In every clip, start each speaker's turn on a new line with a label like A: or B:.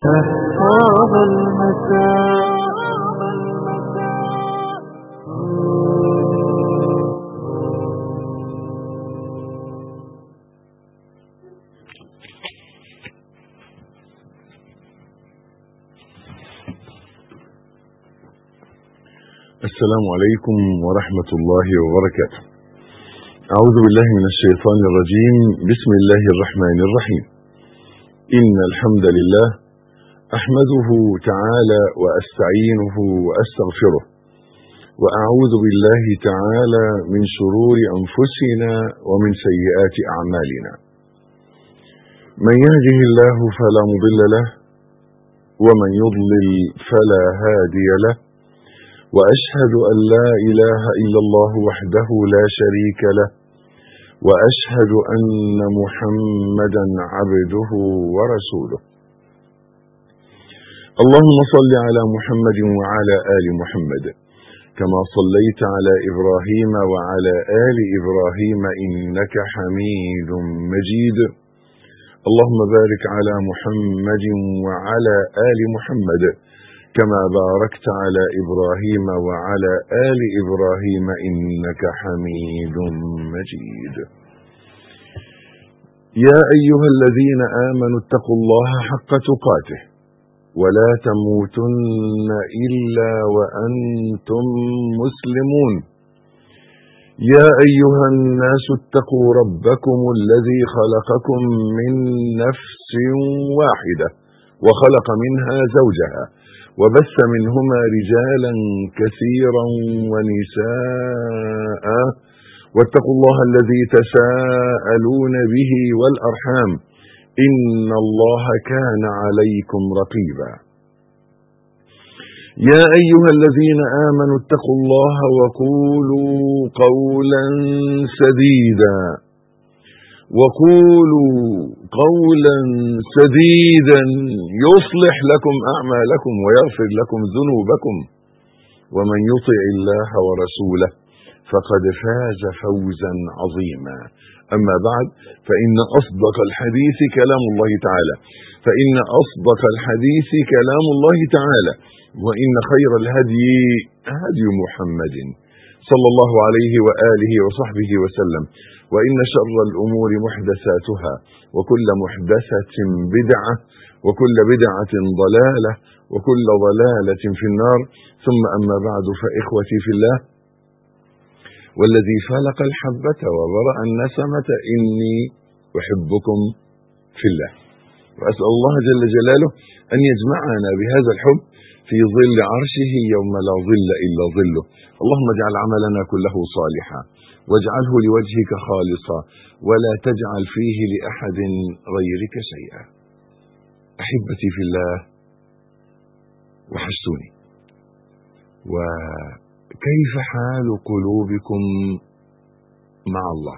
A: طاب المساء
B: السلام عليكم ورحمة الله وبركاته أعوذ بالله من الشيطان الرجيم بسم الله الرحمن الرحيم إن الحمد لله أحمده تعالى وأستعينه وأستغفره وأعوذ بالله تعالى من شرور أنفسنا ومن سيئات أعمالنا من يهده الله فلا مضل له ومن يضلل فلا هادي له واشهد ان لا اله الا الله وحده لا شريك له واشهد ان محمدا عبده ورسوله اللهم صل على محمد وعلى ال محمد كما صليت على ابراهيم وعلى ال ابراهيم انك حميد مجيد اللهم بارك على محمد وعلى ال محمد كما باركت على ابراهيم وعلى ال ابراهيم انك حميد مجيد يا ايها الذين امنوا اتقوا الله حق تقاته ولا تموتن الا وانتم مسلمون يا ايها الناس اتقوا ربكم الذي خلقكم من نفس واحده وخلق منها زوجها وبث منهما رجالا كثيرا ونساء واتقوا الله الذي تساءلون به والارحام ان الله كان عليكم رقيبا يا ايها الذين امنوا اتقوا الله وقولوا قولا سديدا وقولوا قولا سديدا يصلح لكم اعمالكم ويغفر لكم ذنوبكم ومن يطع الله ورسوله فقد فاز فوزا عظيما اما بعد فان اصدق الحديث كلام الله تعالى فان اصدق الحديث كلام الله تعالى وان خير الهدي هدي محمد صلى الله عليه واله وصحبه وسلم وإن شر الأمور محدثاتها وكل محدثة بدعة وكل بدعة ضلالة وكل ضلالة في النار ثم أما بعد فإخوتي في الله والذي فلق الحبة وبرأ النسمة إني أحبكم في الله وأسأل الله جل جلاله أن يجمعنا بهذا الحب في ظل عرشه يوم لا ظل إلا ظله اللهم اجعل عملنا كله صالحا واجعله لوجهك خالصا ولا تجعل فيه لاحد غيرك شيئا احبتي في الله وحشتوني وكيف حال قلوبكم مع الله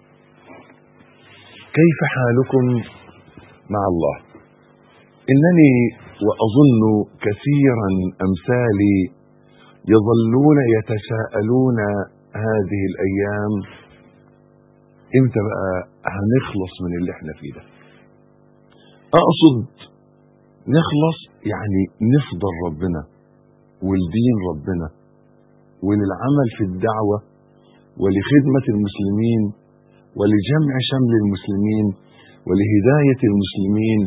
B: كيف حالكم مع الله انني واظن كثيرا امثالي يظلون يتساءلون هذه الايام امتى بقى هنخلص من اللي احنا فيه ده اقصد نخلص يعني نفضل ربنا ولدين ربنا وللعمل في الدعوه ولخدمه المسلمين ولجمع شمل المسلمين ولهدايه المسلمين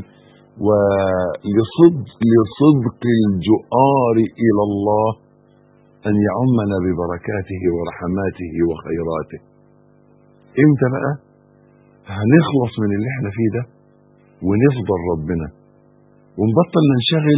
B: ولصدق لصدق الجؤار الى الله أن يعمنا ببركاته ورحماته وخيراته امتى بقى هنخلص من اللي احنا فيه ده ونفضل ربنا ونبطل ننشغل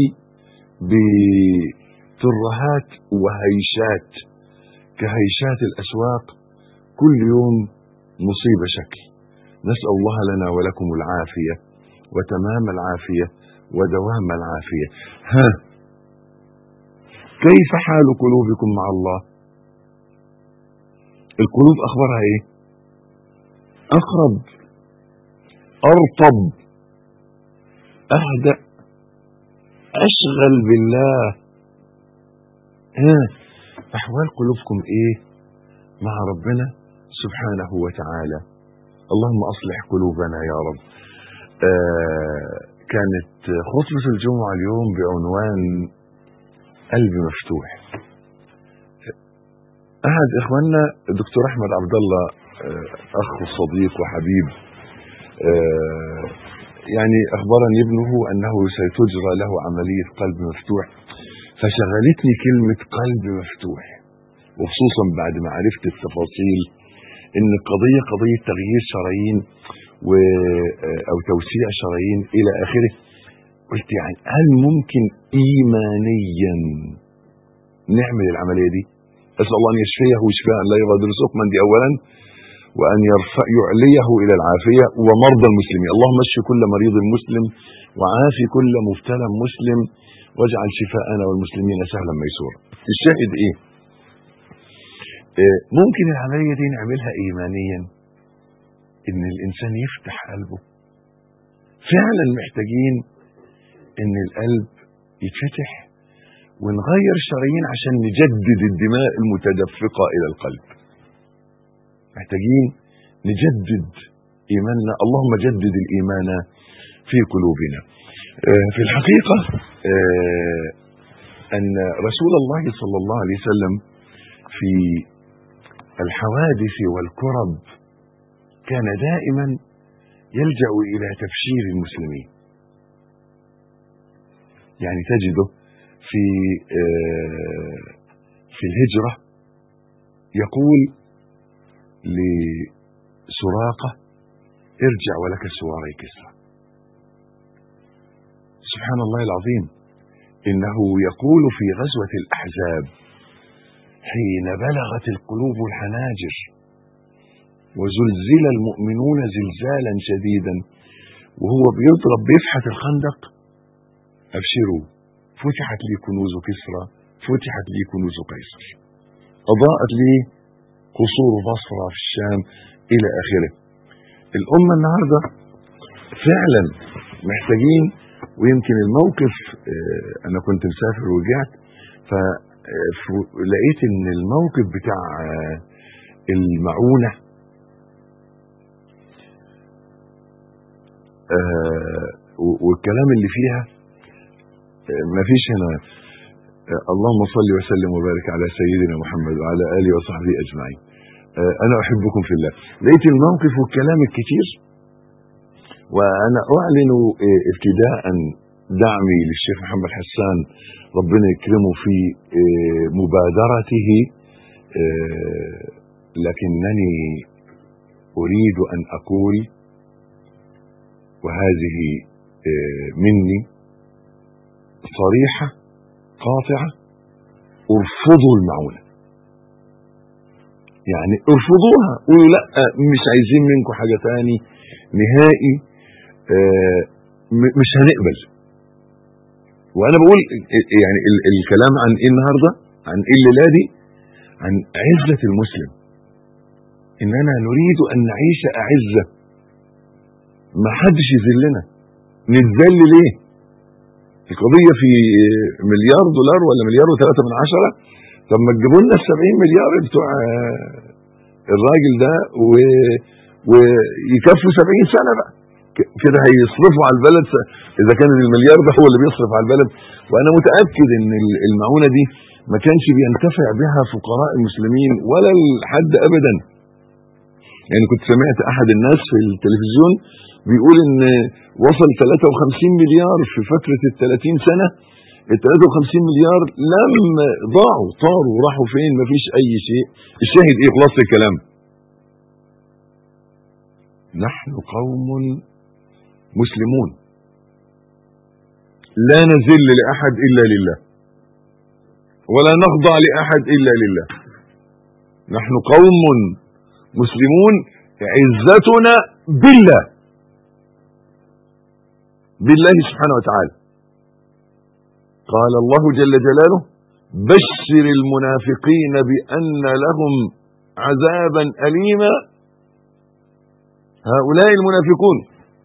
B: بترهات وهيشات كهيشات الأسواق كل يوم مصيبة شكل نسأل الله لنا ولكم العافية وتمام العافية ودوام العافية ها كيف حال قلوبكم مع الله القلوب اخبارها ايه اقرب ارطب اهدأ اشغل بالله ها احوال قلوبكم ايه مع ربنا سبحانه وتعالى اللهم اصلح قلوبنا يا رب آه كانت خطبة الجمعة اليوم بعنوان قلب مفتوح أحد إخواننا الدكتور أحمد عبد الله آه، أخ وصديق وحبيب آه، يعني أخبرني ابنه أنه ستجرى له عملية قلب مفتوح فشغلتني كلمة قلب مفتوح وخصوصا بعد ما عرفت التفاصيل ان القضيه قضيه تغيير شرايين و او توسيع شرايين الى اخره قلت يعني هل ممكن ايمانيا نعمل العمليه دي؟ اسال الله ان يشفيه شفاء لا يغادر سقما دي اولا وان يرفع يعليه الى العافيه ومرضى المسلمين، اللهم اشف كل مريض مسلم وعافي كل مبتلى مسلم واجعل شفاءنا والمسلمين سهلا ميسورا. الشاهد ايه؟ ممكن العملية دي نعملها إيمانيا إن الإنسان يفتح قلبه فعلا محتاجين إن القلب يتفتح ونغير الشرايين عشان نجدد الدماء المتدفقة إلى القلب محتاجين نجدد إيماننا اللهم جدد الإيمان في قلوبنا في الحقيقة أن رسول الله صلى الله عليه وسلم في الحوادث والكرب كان دائما يلجا الى تبشير المسلمين يعني تجده في في الهجره يقول لسراقه ارجع ولك سواري كسرى سبحان الله العظيم انه يقول في غزوه الاحزاب حين بلغت القلوب الحناجر وزلزل المؤمنون زلزالا شديدا وهو بيضرب بيفحت الخندق ابشروا فتحت لي كنوز كسرى فتحت لي كنوز قيصر اضاءت لي قصور بصرى في الشام الى اخره الامه النهارده فعلا محتاجين ويمكن الموقف انا كنت مسافر ورجعت ف لقيت ان الموقف بتاع المعونه والكلام اللي فيها ما فيش هنا اللهم صل وسلم وبارك على سيدنا محمد وعلى اله وصحبه اجمعين انا احبكم في الله لقيت الموقف والكلام الكتير وانا اعلن ابتداء دعمي للشيخ محمد حسان ربنا يكرمه في مبادرته لكنني اريد ان اقول وهذه مني صريحه قاطعه ارفضوا المعونه يعني ارفضوها قولوا لا مش عايزين منكم حاجه تاني نهائي مش هنقبل وانا بقول يعني الكلام عن ايه النهارده عن ايه الليله دي عن عزه المسلم اننا نريد ان نعيش اعزه ما حدش يذلنا نتذل ليه القضيه في مليار دولار ولا مليار وثلاثة من عشرة طب ما تجيبوا لنا ال 70 مليار بتوع الراجل ده و... ويكفوا 70 سنه بقى كده هيصرفوا على البلد اذا كان المليار ده هو اللي بيصرف على البلد وانا متاكد ان المعونه دي ما كانش بينتفع بها فقراء المسلمين ولا الحد ابدا يعني كنت سمعت احد الناس في التلفزيون بيقول ان وصل 53 مليار في فتره ال 30 سنه ال 53 مليار لم ضاعوا طاروا راحوا فين ما فيش اي شيء الشاهد ايه خلاصه الكلام نحن قوم مسلمون لا نذل لاحد الا لله ولا نخضع لاحد الا لله نحن قوم مسلمون عزتنا بالله بالله سبحانه وتعالى قال الله جل جلاله بشر المنافقين بان لهم عذابا اليما هؤلاء المنافقون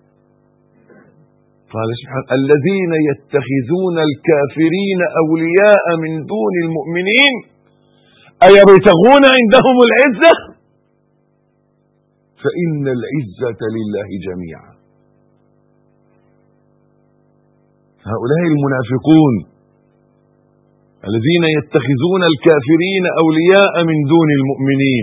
B: قال سبحانه الذين يتخذون الكافرين اولياء من دون المؤمنين ايبتغون عندهم العزه فان العزه لله جميعا هؤلاء المنافقون الذين يتخذون الكافرين اولياء من دون المؤمنين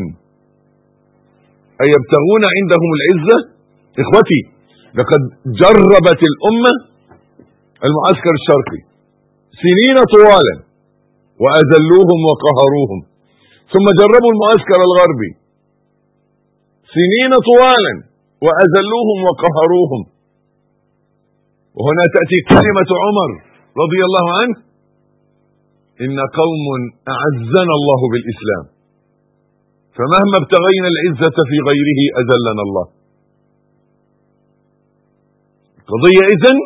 B: ايبتغون عندهم العزه اخوتي لقد جربت الامه المعسكر الشرقي سنين طوالا واذلوهم وقهروهم ثم جربوا المعسكر الغربي سنين طوالا واذلوهم وقهروهم وهنا تاتي كلمه عمر رضي الله عنه ان قوم اعزنا الله بالاسلام فمهما ابتغينا العزه في غيره اذلنا الله القضيه اذن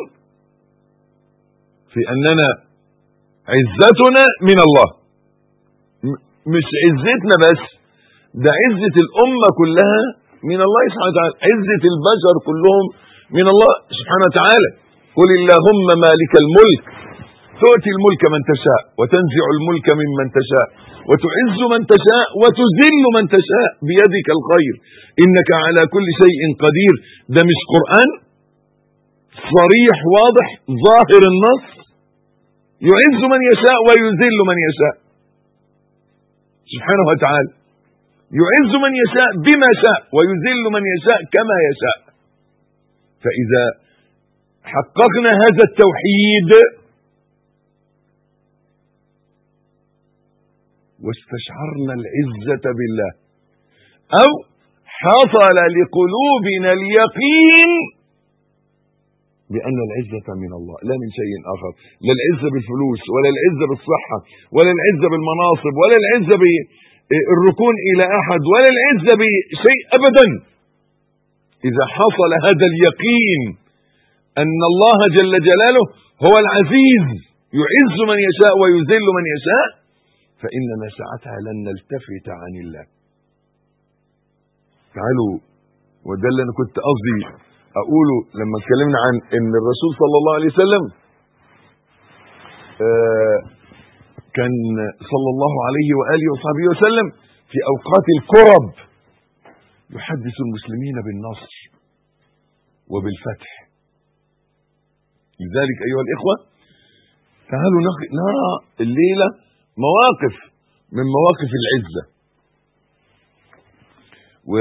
B: في اننا عزتنا من الله مش عزتنا بس ده عزه الامه كلها من الله سبحانه وتعالى عزه البشر كلهم من الله سبحانه وتعالى قل اللهم مالك الملك تؤتي الملك من تشاء وتنزع الملك ممن تشاء وتعز من تشاء وتذل من تشاء بيدك الخير انك على كل شيء قدير ده مش قران صريح واضح ظاهر النص يعز من يشاء ويذل من يشاء سبحانه وتعالى يعز من يشاء بما شاء ويذل من يشاء كما يشاء فاذا حققنا هذا التوحيد واستشعرنا العزة بالله أو حصل لقلوبنا اليقين بأن العزة من الله لا من شيء آخر لا العزة بالفلوس ولا العزة بالصحة ولا العزة بالمناصب ولا العزة بالركون إلى أحد ولا العزة بشيء أبدا إذا حصل هذا اليقين أن الله جل جلاله هو العزيز يعز من يشاء ويذل من يشاء فإننا ساعتها لن نلتفت عن الله تعالوا وده اللي أنا كنت قصدي أقوله لما اتكلمنا عن إن الرسول صلى الله عليه وسلم آه كان صلى الله عليه وآله وصحبه وسلم في أوقات الكرب يحدث المسلمين بالنصر وبالفتح لذلك أيها الإخوة تعالوا نرى الليلة مواقف من مواقف العزة و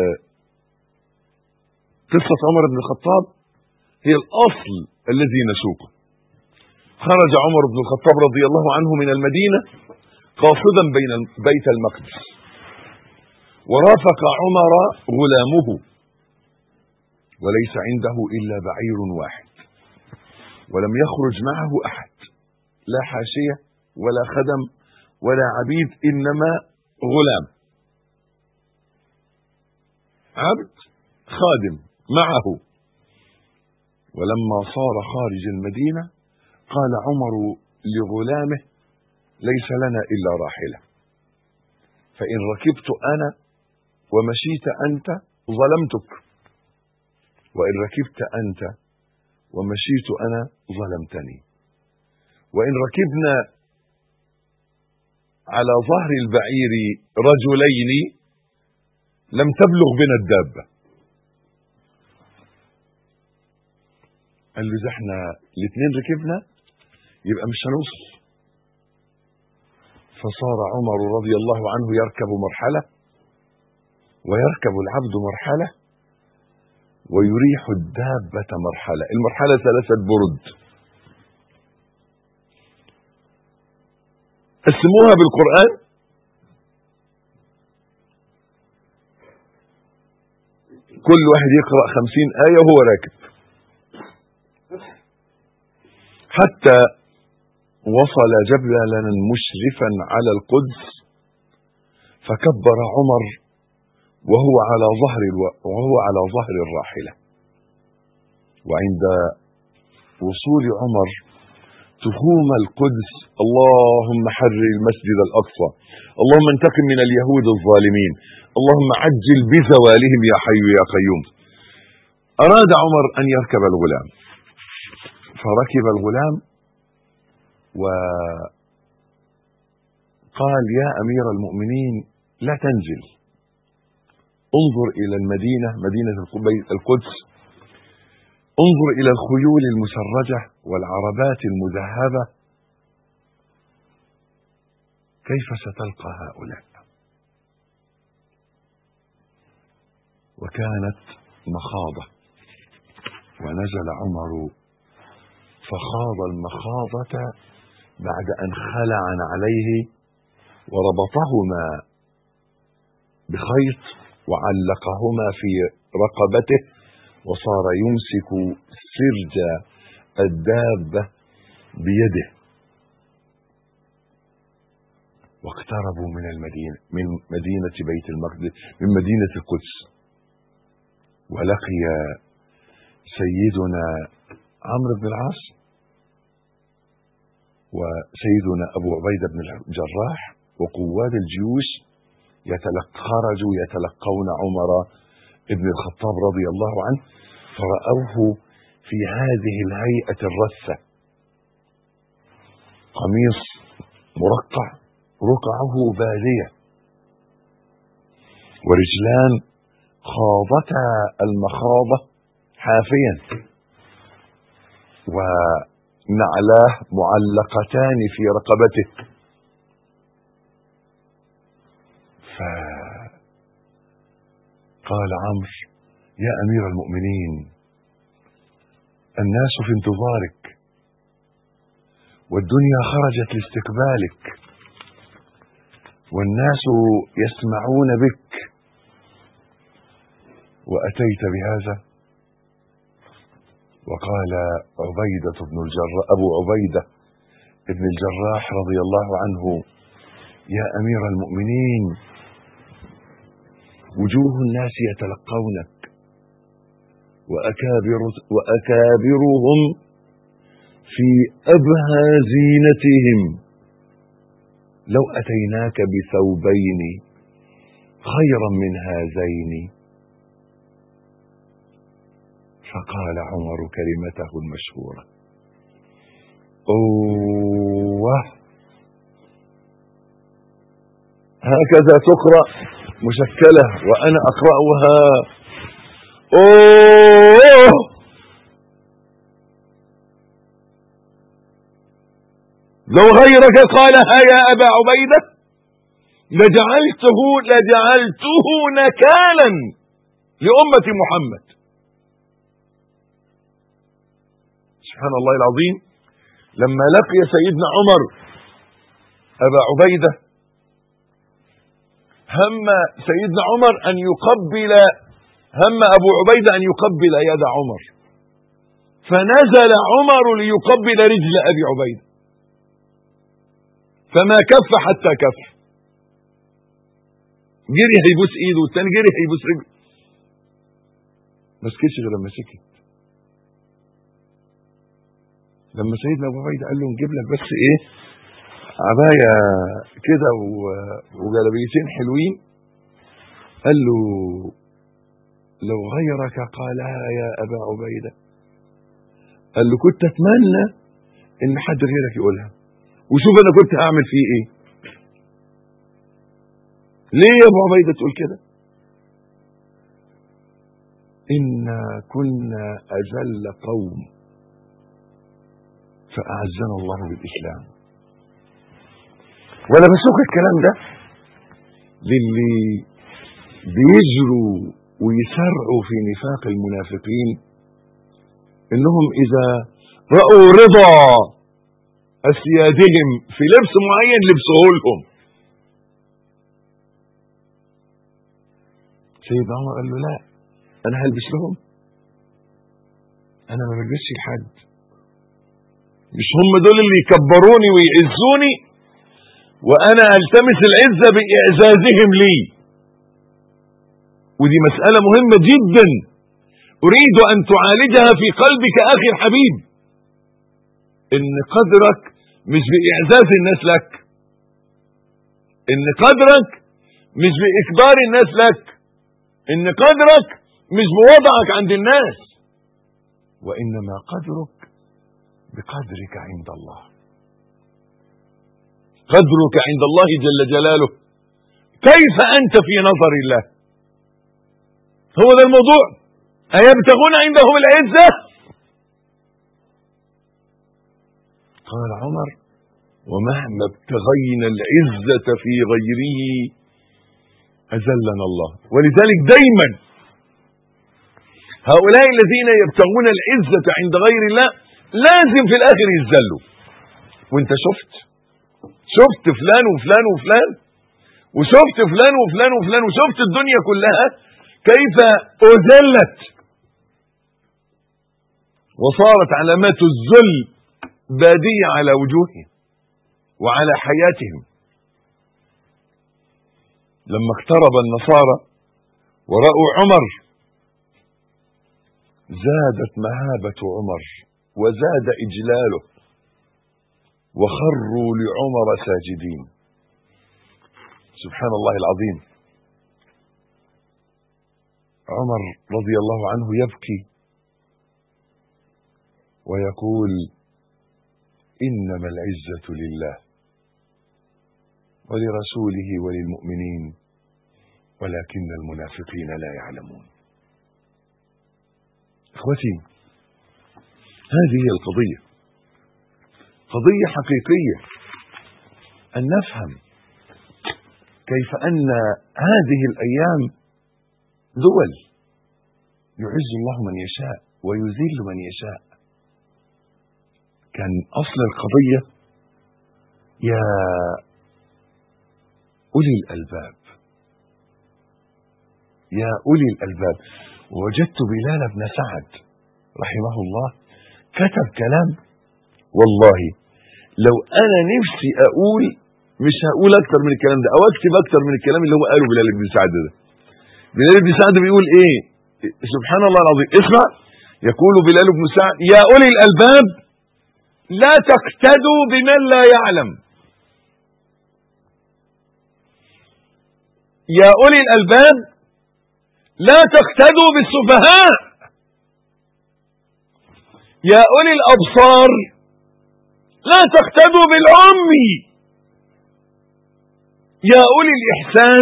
B: قصة عمر بن الخطاب هي الأصل الذي نسوقه خرج عمر بن الخطاب رضي الله عنه من المدينة قاصدا بين بيت المقدس ورافق عمر غلامه وليس عنده إلا بعير واحد ولم يخرج معه أحد لا حاشية ولا خدم ولا عبيد انما غلام عبد خادم معه ولما صار خارج المدينه قال عمر لغلامه ليس لنا الا راحله فان ركبت انا ومشيت انت ظلمتك وان ركبت انت ومشيت انا ظلمتني وان ركبنا على ظهر البعير رجلين لم تبلغ بنا الدابة قال له اذا احنا الاثنين ركبنا يبقى مش هنوصل فصار عمر رضي الله عنه يركب مرحلة ويركب العبد مرحلة ويريح الدابة مرحلة المرحلة ثلاثة برد قسموها بالقرآن كل واحد يقرأ خمسين آية وهو راكب حتى وصل جبلا مشرفا على القدس فكبر عمر وهو على ظهر الو... وهو على ظهر الراحلة وعند وصول عمر تخوم القدس اللهم حرر المسجد الأقصى اللهم انتقم من اليهود الظالمين اللهم عجل بزوالهم يا حي يا قيوم أراد عمر أن يركب الغلام فركب الغلام وقال يا أمير المؤمنين لا تنزل انظر إلى المدينة مدينة القدس انظر إلى الخيول المسرجة والعربات المذهبة كيف ستلقى هؤلاء وكانت مخاضة ونزل عمر فخاض المخاضة بعد أن خلع عليه وربطهما بخيط وعلقهما في رقبته وصار يمسك سرج الدابة بيده واقتربوا من المدينة من مدينة بيت المقدس من مدينة القدس ولقي سيدنا عمرو بن العاص وسيدنا أبو عبيدة بن الجراح وقواد الجيوش يتلق خرجوا يتلقون عمر بن الخطاب رضي الله عنه فرأوه في هذه الهيئة الرثة قميص مرقع رقعه بالية ورجلان خاضتا المخاضة حافيا ونعلاه معلقتان في رقبته فقال عمرو يا امير المؤمنين الناس في انتظارك والدنيا خرجت لاستقبالك والناس يسمعون بك واتيت بهذا وقال عبيدة بن الجراح أبو عبيدة بن الجراح رضي الله عنه يا أمير المؤمنين وجوه الناس يتلقونك وأكابر وأكابرهم في أبهى زينتهم لو أتيناك بثوبين خيرا من هذين فقال عمر كلمته المشهورة أوه هكذا تقرأ مشكلة وأنا أقرأها أوه لو غيرك قالها يا أبا عبيدة لجعلته لجعلته نكالا لأمة محمد سبحان الله العظيم لما لقي سيدنا عمر أبا عبيدة هم سيدنا عمر أن يقبل هم أبو عبيدة أن يقبل يد عمر فنزل عمر ليقبل رجل أبي عبيدة فما كف حتى كف جري هيبوس ايده والتاني جري هيبوس رجله ما سكتش غير لما سكت لما سيدنا ابو عبيده قال له نجيب لك بس ايه عبايه كده وجلبيتين حلوين قال له لو غيرك قالها يا ابا عبيده قال له كنت اتمنى ان حد غيرك يقولها وشوف انا كنت هعمل فيه ايه ليه يا ابو عبيده تقول كده انا كنا اذل قوم فاعزنا الله بالاسلام وانا بسوق الكلام ده للي بيجروا ويسرعوا في نفاق المنافقين انهم اذا راوا رضا اسيادهم في لبس معين لبسه لهم سيدنا عمر قال له لا انا هلبس لهم انا ما بلبسش لحد مش هم دول اللي يكبروني ويعزوني وانا التمس العزه باعزازهم لي ودي مساله مهمه جدا اريد ان تعالجها في قلبك اخي الحبيب ان قدرك مش باعزاز الناس لك ان قدرك مش باكبار الناس لك ان قدرك مش بوضعك عند الناس وانما قدرك بقدرك عند الله قدرك عند الله جل جلاله كيف انت في نظر الله هو ده الموضوع ايبتغون عندهم العزه عمر ومهما ابتغينا العزة في غيره أذلنا الله ولذلك دايما هؤلاء الذين يبتغون العزة عند غير الله لازم في الآخر يذلوا وانت شفت شفت فلان وفلان وفلان وشفت فلان وفلان وفلان وشفت الدنيا كلها كيف أذلت وصارت علامات الذل بادية على وجوههم وعلى حياتهم لما اقترب النصارى ورأوا عمر زادت مهابة عمر وزاد إجلاله وخروا لعمر ساجدين سبحان الله العظيم عمر رضي الله عنه يبكي ويقول إنما العزة لله ولرسوله وللمؤمنين ولكن المنافقين لا يعلمون اخوتي هذه هي القضية قضية حقيقية أن نفهم كيف أن هذه الأيام دول يعز الله من يشاء ويذل من يشاء كان أصل القضية يا أولي الألباب يا أولي الألباب وجدت بلال بن سعد رحمه الله كتب كلام والله لو أنا نفسي أقول مش هقول أكتر من الكلام ده أو أكتب أكتر من الكلام اللي هو قاله بلال بن سعد ده بلال بن سعد بيقول إيه سبحان الله العظيم اسمع يقول بلال بن سعد يا أولي الألباب لا تقتدوا بمن لا يعلم يا أولي الألباب لا تقتدوا بالسفهاء يا أولي الأبصار لا تقتدوا بالعمي يا أولي الإحسان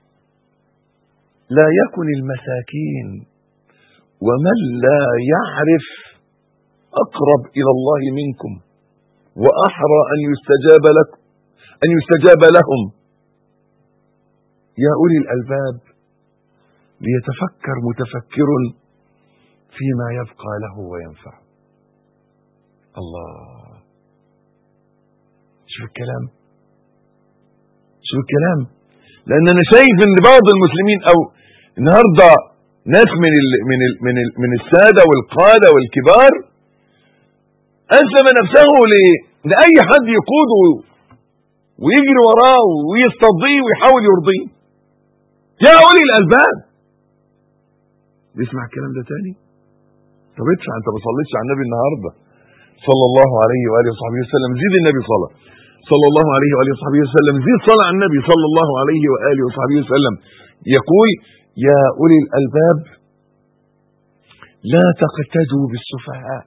B: لا يكن المساكين ومن لا يعرف أقرب إلى الله منكم وأحرى أن يستجاب لكم أن يستجاب لهم يا أولي الألباب ليتفكر متفكر فيما يبقى له وينفع الله شوف الكلام شوف الكلام لأن أنا شايف إن بعض المسلمين أو النهارده ناس من ال من ال من ال من السادة والقادة والكبار أسلم نفسه لأي حد يقوده ويجري وراه ويستضيه ويحاول يرضيه يا أولي الألباب يسمع الكلام ده تاني طب ادفع انت ما صليتش على النبي النهارده صلى الله عليه واله وصحبه وسلم زيد النبي صلاه صلى الله عليه واله وصحبه وسلم زيد صلاه على النبي صلى الله عليه واله وصحبه وسلم يقول يا اولي الالباب لا تقتدوا بالسفهاء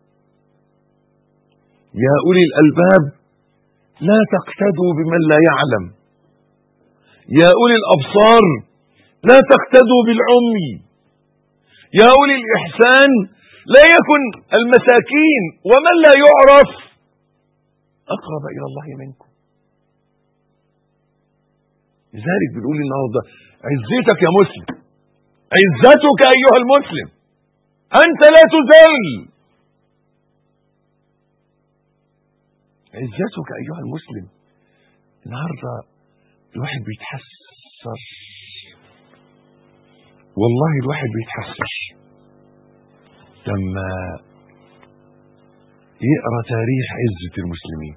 B: يا اولي الالباب لا تقتدوا بمن لا يعلم يا اولي الابصار لا تقتدوا بالعمي يا اولي الاحسان لا يكن المساكين ومن لا يعرف اقرب الى الله منكم لذلك بنقول النهارده عزتك يا مسلم عزتك ايها المسلم انت لا تذل عزتك ايها المسلم النهارده الواحد بيتحسر والله الواحد بيتحسر لما يقرا تاريخ عزة المسلمين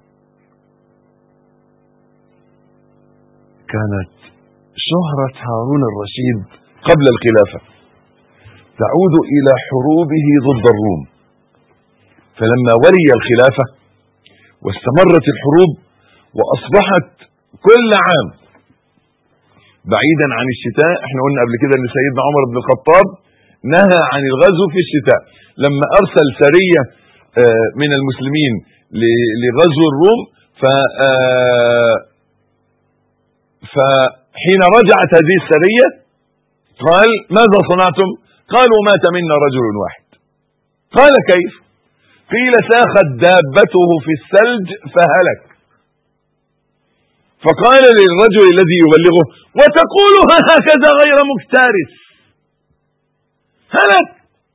B: كانت شهرة هارون الرشيد قبل الخلافة تعود إلى حروبه ضد الروم فلما ولي الخلافة واستمرت الحروب وأصبحت كل عام بعيدا عن الشتاء احنا قلنا قبل كده ان سيدنا عمر بن الخطاب نهى عن الغزو في الشتاء لما ارسل سريه من المسلمين لغزو الروم ف فحين رجعت هذه السريه قال ماذا صنعتم قالوا مات منا رجل واحد قال كيف قيل ساخت دابته في الثلج فهلك فقال للرجل الذي يبلغه وتقولها هكذا غير مفترس هلك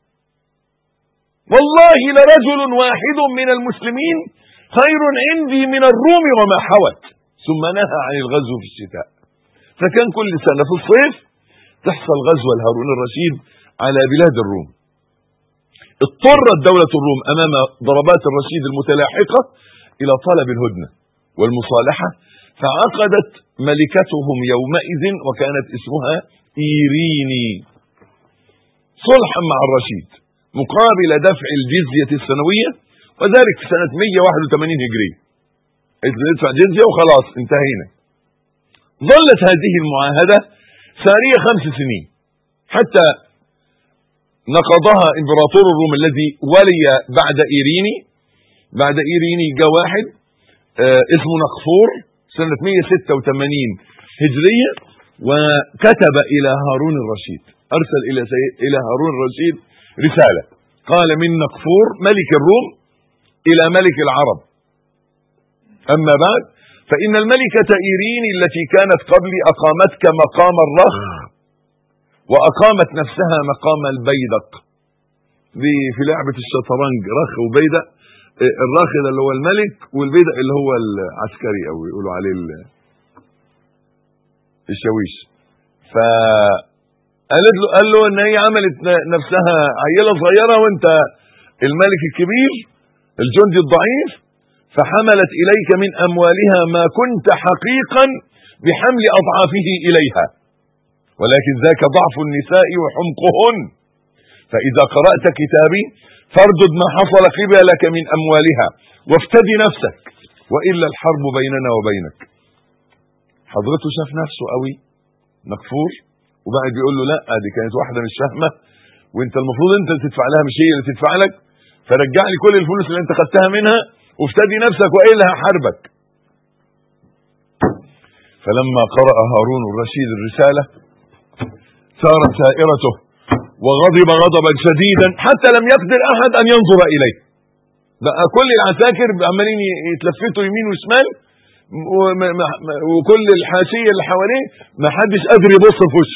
B: والله لرجل واحد من المسلمين خير عندي من الروم وما حوت ثم نهى عن الغزو في الشتاء فكان كل سنة في الصيف تحصل غزوة لهارون الرشيد على بلاد الروم اضطرت دولة الروم امام ضربات الرشيد المتلاحقة الى طلب الهدنة والمصالحة فعقدت ملكتهم يومئذ وكانت اسمها ايريني صلحا مع الرشيد مقابل دفع الجزية السنوية وذلك في سنة 181 هجرية ندفع جزية وخلاص انتهينا ظلت هذه المعاهدة سارية خمس سنين حتى نقضها امبراطور الروم الذي ولي بعد ايريني بعد ايريني جاء واحد آه اسمه نقفور سنة 186 هجرية وكتب الى هارون الرشيد ارسل الى سي... الى هارون الرشيد رسالة قال من نقفور ملك الروم الى ملك العرب اما بعد فان الملكة ايريني التي كانت قبلي اقامتك مقام الرخ واقامت نفسها مقام البيدق دي في لعبة الشطرنج رخ وبيدق الرخ ده اللي هو الملك والبيدق اللي هو العسكري او يقولوا عليه الشاويش ف قالت له قال له ان هي عملت نفسها عيله صغيره وانت الملك الكبير الجندي الضعيف فحملت اليك من اموالها ما كنت حقيقا بحمل اضعافه اليها ولكن ذاك ضعف النساء وحمقهن فاذا قرات كتابي فاردد ما حصل قبلك من اموالها وافتدي نفسك والا الحرب بيننا وبينك حضرته شاف نفسه قوي مكفور وبعد بيقول له لا دي كانت واحده مش فاهمه وانت المفروض انت اللي تدفع لها مش هي اللي تدفع لك فرجع لي كل الفلوس اللي انت خدتها منها وافتدي نفسك والا هحاربك فلما قرأ هارون الرشيد الرسالة سارت سائرته وغضب غضبا شديدا حتى لم يقدر احد ان ينظر اليه بقى كل العساكر عمالين يتلفتوا يمين وشمال وكل الحاشيه اللي حواليه ما حدش قادر يبص في وشه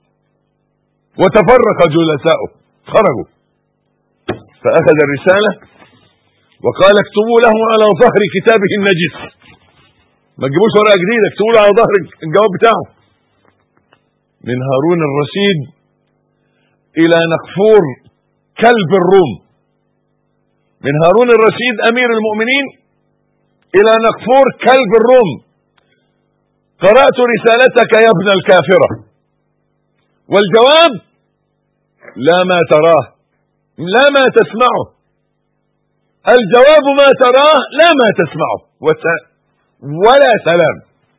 B: وتفرق جلساؤه خرجوا فاخذ الرساله وقال اكتبوا له على ظهر كتابه النجس ما تجيبوش ورقه جديده اكتبوا له على ظهر الجواب بتاعه من هارون الرشيد الى نقفور كلب الروم من هارون الرشيد امير المؤمنين الى نقفور كلب الروم قرات رسالتك يا ابن الكافره والجواب لا ما تراه لا ما تسمعه الجواب ما تراه لا ما تسمعه ولا سلام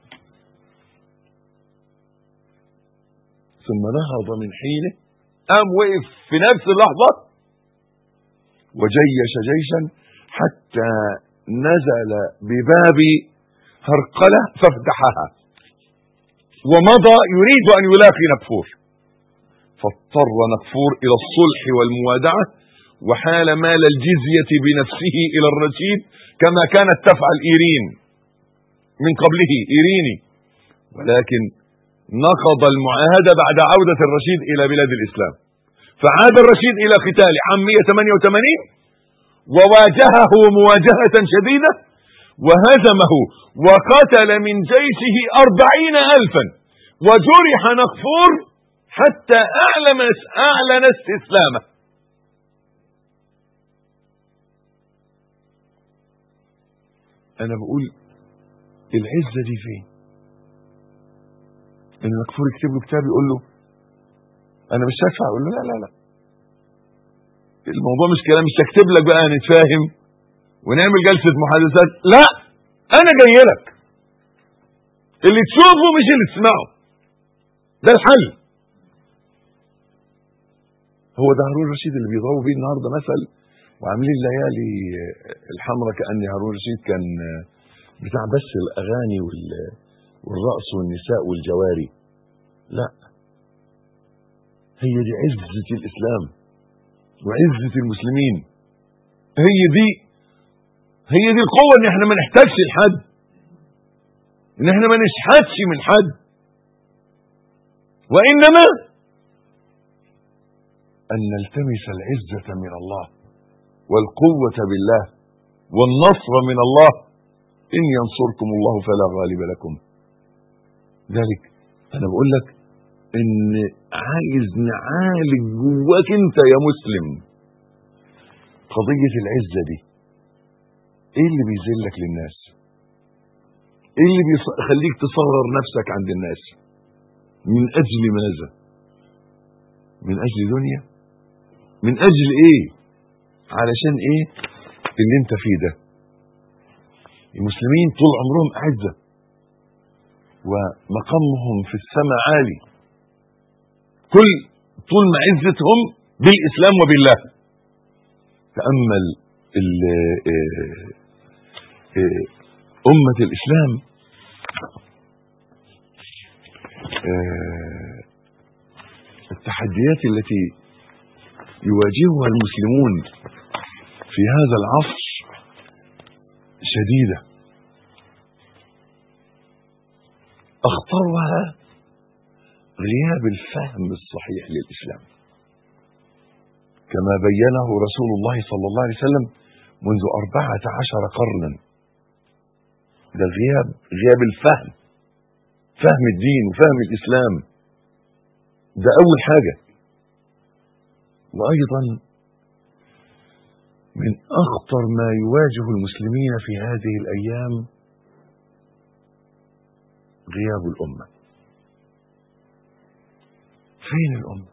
B: ثم نهض من حينه قام وقف في نفس اللحظة وجيش جيشا حتى نزل بباب هرقلة فافتحها ومضى يريد أن يلاقي نكفور فاضطر نكفور إلى الصلح والموادعة وحال مال الجزية بنفسه إلى الرشيد كما كانت تفعل إيرين من قبله إيريني ولكن نقض المعاهدة بعد عودة الرشيد إلى بلاد الإسلام فعاد الرشيد إلى قتال عام 188 وواجهه مواجهة شديدة وهزمه وقتل من جيشه أربعين ألفا وجرح نقفور حتى أعلن, أعلن استسلامه أنا بقول العزة دي فين ان مكفور يكتب له كتاب يقول له انا مش هدفع اقول له لا لا لا الموضوع مش كلام مش هكتب لك بقى نتفاهم ونعمل جلسه محادثات لا انا جاي لك اللي تشوفه مش اللي تسمعه ده الحل هو ده هارون رشيد اللي بيضربوا بيه النهارده مثل وعاملين ليالي الحمراء كان هارون رشيد كان بتاع بس الاغاني وال والرأس والنساء والجواري لا هي دي عزة الإسلام وعزة المسلمين هي دي هي دي القوة ان احنا ما نحتاجش لحد ان احنا ما نشحتش من حد وانما ان نلتمس العزة من الله والقوة بالله والنصر من الله ان ينصركم الله فلا غالب لكم ذلك انا بقول لك ان عايز نعالج جواك انت يا مسلم قضية العزة دي ايه اللي بيذلك للناس ايه اللي بيخليك تصغر نفسك عند الناس من اجل ماذا من اجل دنيا من اجل ايه علشان ايه اللي انت فيه ده المسلمين طول عمرهم اعزه ومقامهم في السماء عالي كل طول ما عزتهم بالاسلام وبالله تامل أمة الإسلام التحديات التي يواجهها المسلمون في هذا العصر شديدة أخطرها غياب الفهم الصحيح للإسلام كما بينه رسول الله صلى الله عليه وسلم منذ أربعة عشر قرنا ده غياب غياب الفهم فهم الدين وفهم الإسلام ده أول حاجة وأيضا من أخطر ما يواجه المسلمين في هذه الأيام غياب الأمة فين الأمة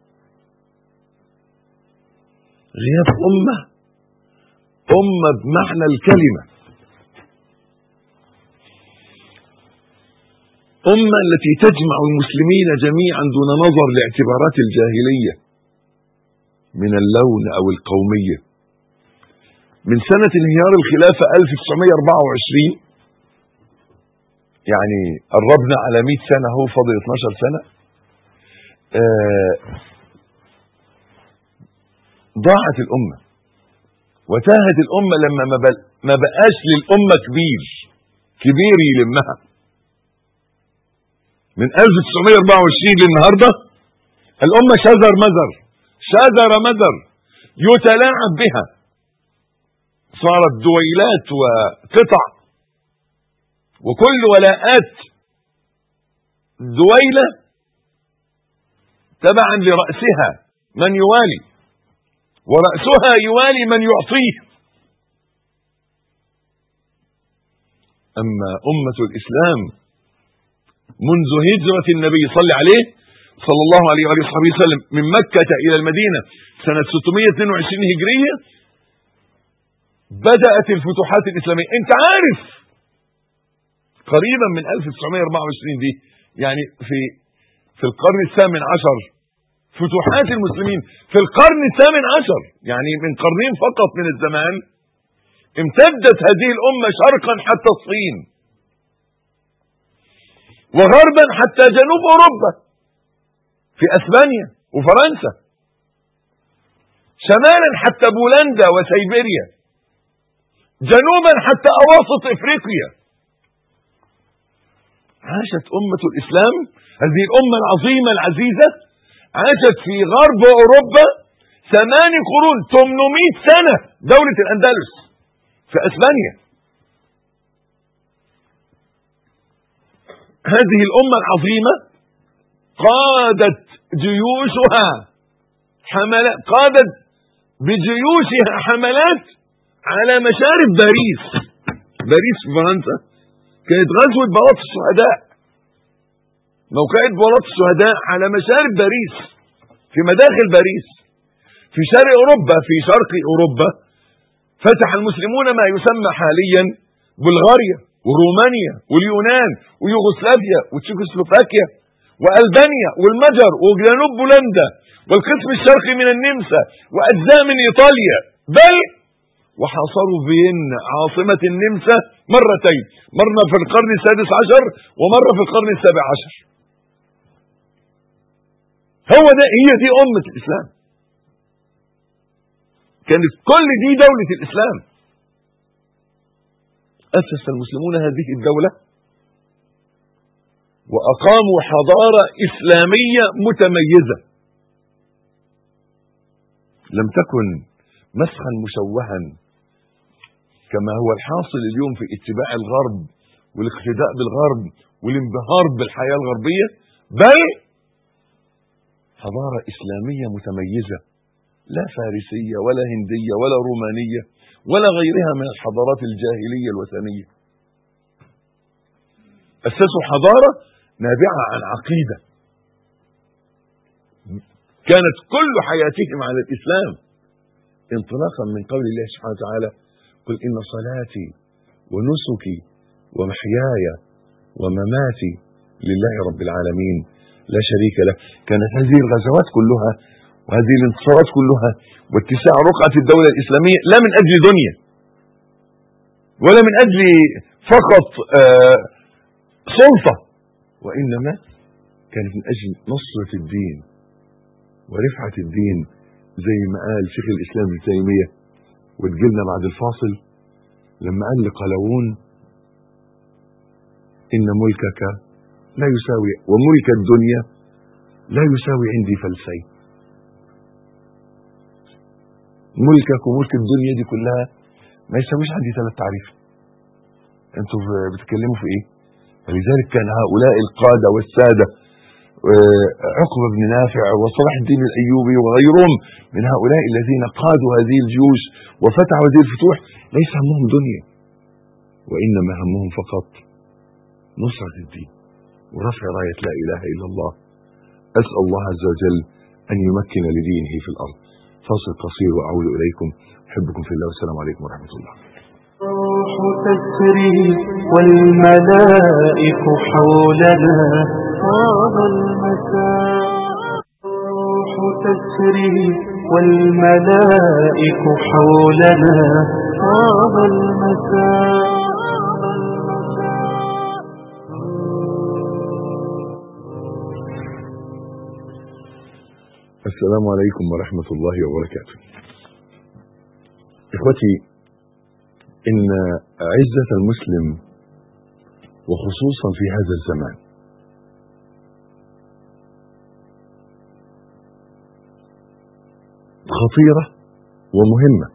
B: غياب أمة أمة بمعنى الكلمة أمة التي تجمع المسلمين جميعا دون نظر لاعتبارات الجاهلية من اللون أو القومية من سنة انهيار الخلافة 1924 يعني قربنا على 100 سنة هو فاضل 12 سنة آه ضاعت الأمة وتاهت الأمة لما ما, بل ما بقاش للأمة كبير كبير يلمها من 1924 للنهاردة الأمة شذر مذر شذر مذر يتلاعب بها صارت دويلات وقطع وكل ولاءات دويلة تبعا لرأسها من يوالي ورأسها يوالي من يعطيه أما أمة الإسلام منذ هجرة النبي صلى عليه صلى الله عليه وآله وصحبه وسلم من مكة إلى المدينة سنة 622 هجرية بدأت الفتوحات الإسلامية أنت عارف قريبا من 1924 دي يعني في في القرن الثامن عشر فتوحات المسلمين في القرن الثامن عشر يعني من قرنين فقط من الزمان امتدت هذه الأمة شرقا حتى الصين وغربا حتى جنوب أوروبا في أسبانيا وفرنسا شمالا حتى بولندا وسيبيريا جنوبا حتى أواسط إفريقيا عاشت أمة الإسلام هذه الأمة العظيمة العزيزة عاشت في غرب أوروبا ثمان قرون 800 سنة دولة الأندلس في أسبانيا هذه الأمة العظيمة قادت جيوشها حملات قادت بجيوشها حملات على مشارف باريس باريس في فرنسا كانت غزوة بلاط الشهداء موقعة بلاط الشهداء على مشارف باريس في مداخل باريس في شرق أوروبا في شرق أوروبا فتح المسلمون ما يسمى حاليا بلغاريا ورومانيا واليونان ويوغوسلافيا وتشيكوسلوفاكيا والبانيا والمجر وجنوب بولندا والقسم الشرقي من النمسا واجزاء من ايطاليا بل وحاصروا فيينا عاصمة النمسا مرتين مرة في القرن السادس عشر ومرة في القرن السابع عشر هو ده هي دي أمة الإسلام كانت كل دي دولة الإسلام أسس المسلمون هذه الدولة وأقاموا حضارة إسلامية متميزة لم تكن مسخا مشوها كما هو الحاصل اليوم في اتباع الغرب والاقتداء بالغرب والانبهار بالحياة الغربية بل حضارة إسلامية متميزة لا فارسية ولا هندية ولا رومانية ولا غيرها من الحضارات الجاهلية الوثنية أسسوا حضارة نابعة عن عقيدة كانت كل حياتهم على الإسلام انطلاقا من قول الله سبحانه وتعالى قل إن صلاتي ونسكي ومحياي ومماتي لله رب العالمين لا شريك له كانت هذه الغزوات كلها وهذه الانتصارات كلها واتساع رقعة الدولة الإسلامية لا من أجل دنيا ولا من أجل فقط آه سلطة وإنما كانت من أجل نصرة الدين ورفعة الدين زي ما قال شيخ الإسلام ابن تيمية وتجيلنا بعد الفاصل لما قال لقلاوون إن ملكك لا يساوي وملك الدنيا لا يساوي عندي فلسين ملكك وملك الدنيا دي كلها ما يساويش عندي ثلاث تعريف انتوا بتتكلموا في ايه فلذلك كان هؤلاء القادة والسادة عقبة بن نافع وصلاح الدين الأيوبي وغيرهم من هؤلاء الذين قادوا هذه الجيوش وفتحوا هذه الفتوح ليس همهم دنيا وإنما همهم فقط نصرة الدين ورفع راية لا إله إلا الله أسأل الله عز وجل أن يمكن لدينه في الأرض فاصل قصير وأعود إليكم أحبكم في الله والسلام عليكم ورحمة الله
A: الروح تسري والملائك حولنا طاب المساء الروح تسري والملائك حولنا طاب المساء
B: السلام عليكم ورحمة الله وبركاته إخوتي إن عزة المسلم وخصوصا في هذا الزمان خطيرة ومهمة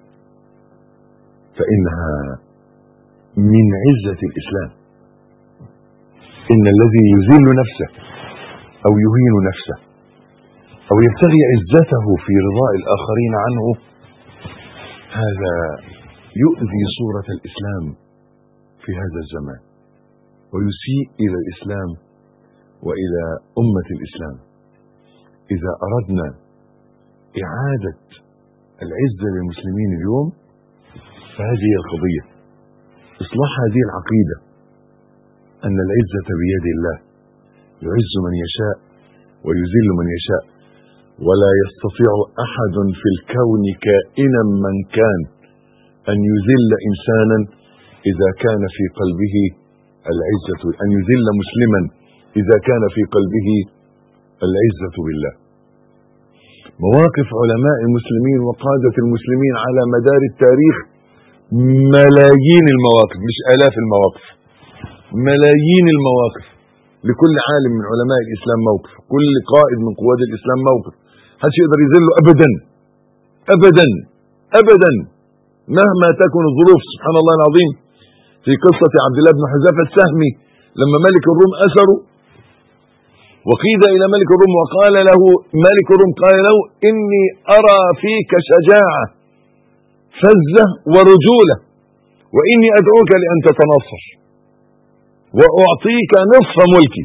B: فإنها من عزة الإسلام إن الذي يذل نفسه أو يهين نفسه أو يبتغي عزته في رضاء الآخرين عنه هذا يؤذي صورة الإسلام في هذا الزمان ويسيء إلى الإسلام وإلى أمة الإسلام إذا أردنا إعادة العزة للمسلمين اليوم فهذه هي القضية إصلاح هذه العقيدة أن العزة بيد الله يعز من يشاء ويذل من يشاء ولا يستطيع أحد في الكون كائنا من كان أن يذل إنسانا إذا كان في قلبه العزة أن يذل مسلما إذا كان في قلبه العزة بالله مواقف علماء المسلمين وقادة المسلمين على مدار التاريخ ملايين المواقف مش آلاف المواقف ملايين المواقف لكل عالم من علماء الإسلام موقف كل قائد من قواد الإسلام موقف محدش يقدر يذله أبدا أبدا أبدا مهما تكن الظروف سبحان الله العظيم في قصة عبد الله بن حذافة السهمي لما ملك الروم أسروا وقيد إلى ملك الروم وقال له ملك الروم قال له إني أرى فيك شجاعة فزة ورجولة وإني أدعوك لأن تتنصر وأعطيك نصف ملكي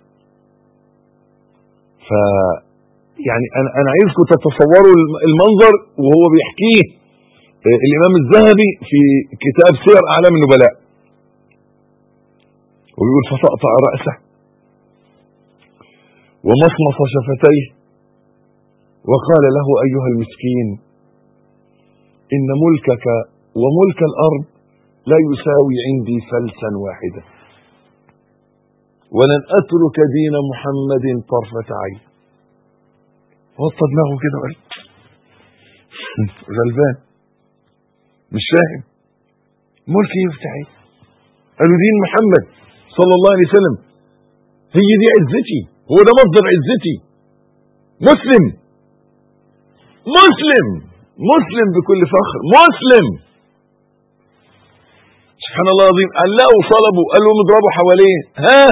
B: ف يعني أنا أنا عايزكم تتصوروا المنظر وهو بيحكيه الإمام الذهبي في كتاب سير أعلام النبلاء ويقول فطأطأ رأسه ومصمص شفتيه وقال له أيها المسكين إن ملكك وملك الأرض لا يساوي عندي فلسا واحدا ولن أترك دين محمد طرفة عين وطى دماغه كده وقال غلبان مش فاهم ملك يفتح ايه قالوا دين محمد صلى الله عليه وسلم هي دي عزتي هو ده مصدر عزتي مسلم مسلم مسلم بكل فخر مسلم سبحان الله العظيم علقوا صلبوا قال لهم اضربوا حواليه ها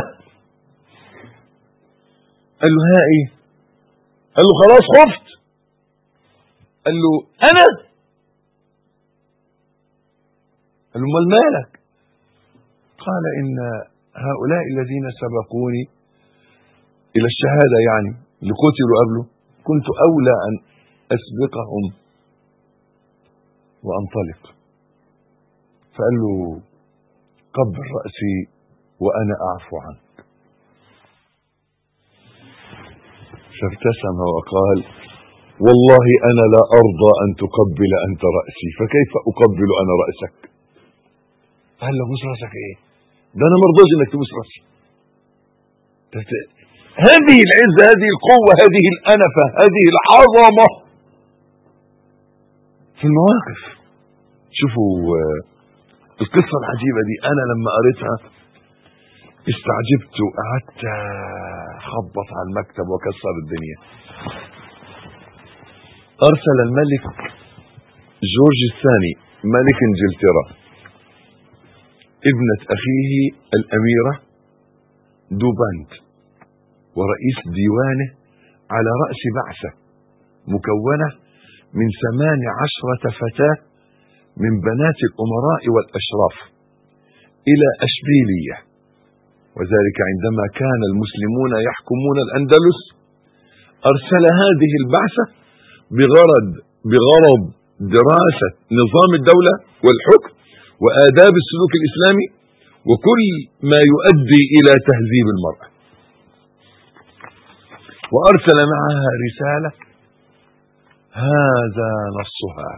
B: قال له ها ايه قال له خلاص خفت قال له انا قال له امال مالك قال ان هؤلاء الذين سبقوني الى الشهاده يعني اللي قتلوا قبله كنت اولى ان اسبقهم وانطلق فقال له قبل راسي وانا اعفو عنك فابتسم وقال والله انا لا ارضى ان تقبل انت راسي فكيف اقبل انا راسك قال له بوس راسك ايه ده انا مرضاش انك تبوس راسي تت- هذه العزه هذه القوه هذه الانفه هذه العظمه في المواقف شوفوا آه، القصه العجيبه دي انا لما قريتها استعجبت وقعدت اخبط على المكتب واكسر الدنيا ارسل الملك جورج الثاني ملك انجلترا ابنة اخيه الاميرة دوبانت ورئيس ديوانه على رأس بعثة مكونة من ثمان عشرة فتاة من بنات الأمراء والأشراف إلى أشبيلية وذلك عندما كان المسلمون يحكمون الأندلس أرسل هذه البعثة بغرض بغرض دراسة نظام الدولة والحكم وآداب السلوك الإسلامي وكل ما يؤدي إلى تهذيب المرأة وأرسل معها رسالة هذا نصها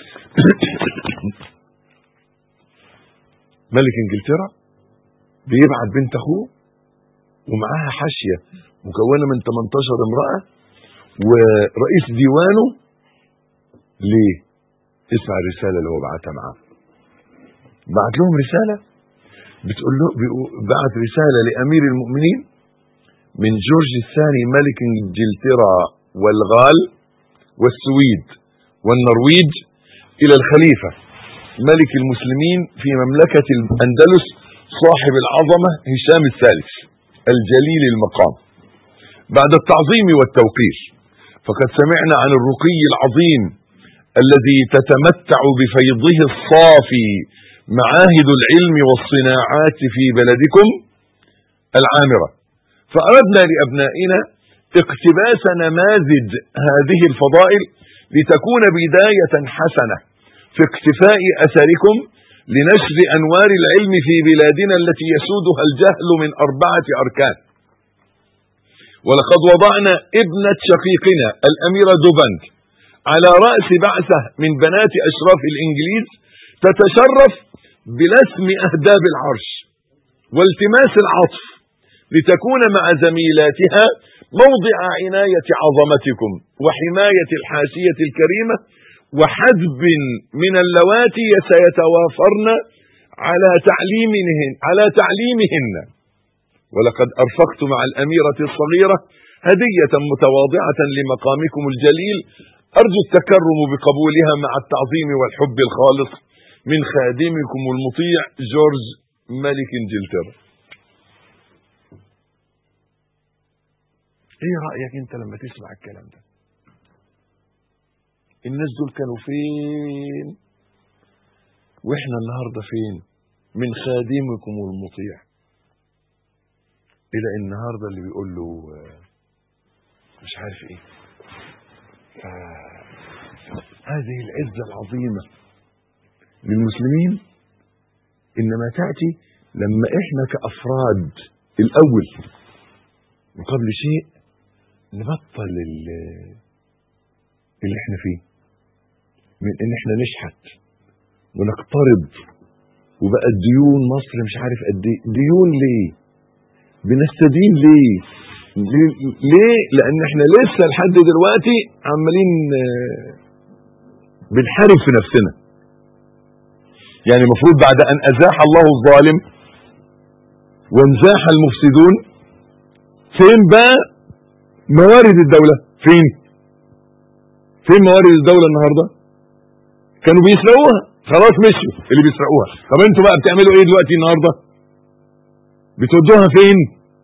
B: ملك انجلترا بيبعت بنت اخوه ومعاها حاشيه مكونه من 18 امراه ورئيس ديوانه ليه؟ اسمع الرساله اللي هو بعتها معاه بعت لهم رساله بتقول له بيقو- بعت رساله لامير المؤمنين من جورج الثاني ملك انجلترا والغال والسويد والنرويج الى الخليفه ملك المسلمين في مملكه الاندلس صاحب العظمه هشام الثالث الجليل المقام بعد التعظيم والتوقير فقد سمعنا عن الرقي العظيم الذي تتمتع بفيضه الصافي معاهد العلم والصناعات في بلدكم العامره فاردنا لابنائنا اقتباس نماذج هذه الفضائل لتكون بدايه حسنه في اقتفاء اثركم لنشر انوار العلم في بلادنا التي يسودها الجهل من اربعه اركان ولقد وضعنا ابنه شقيقنا الاميره دوبانك على راس بعثه من بنات اشراف الانجليز تتشرف بلسم اهداب العرش والتماس العطف لتكون مع زميلاتها موضع عنايه عظمتكم وحمايه الحاشيه الكريمه وحجب من اللواتي سيتوافرن على تعليمهن على تعليمهن ولقد ارفقت مع الاميره الصغيره هديه متواضعه لمقامكم الجليل ارجو التكرم بقبولها مع التعظيم والحب الخالص من خادمكم المطيع جورج ملك انجلترا ايه رايك انت لما تسمع الكلام ده الناس دول كانوا فين واحنا النهارده فين من خادمكم المطيع الى النهارده اللي بيقول له آه، مش عارف ايه ف- هذه العزه العظيمه للمسلمين انما تاتي لما احنا كافراد الاول من قبل شيء نبطل ال- اللي احنا فيه من ان احنا نشحت ونقترض وبقى الديون مصر مش عارف قد ايه ديون ليه بنستدين ليه ليه ليه؟ لان احنا لسه لحد دلوقتي عمالين آه، بنحارب في نفسنا يعني المفروض بعد ان ازاح الله الظالم وانزاح المفسدون فين بقى موارد الدولة فين فين موارد الدولة النهاردة كانوا بيسرقوها خلاص مشوا اللي بيسرقوها طب انتوا بقى بتعملوا ايه دلوقتي النهاردة بتودوها فين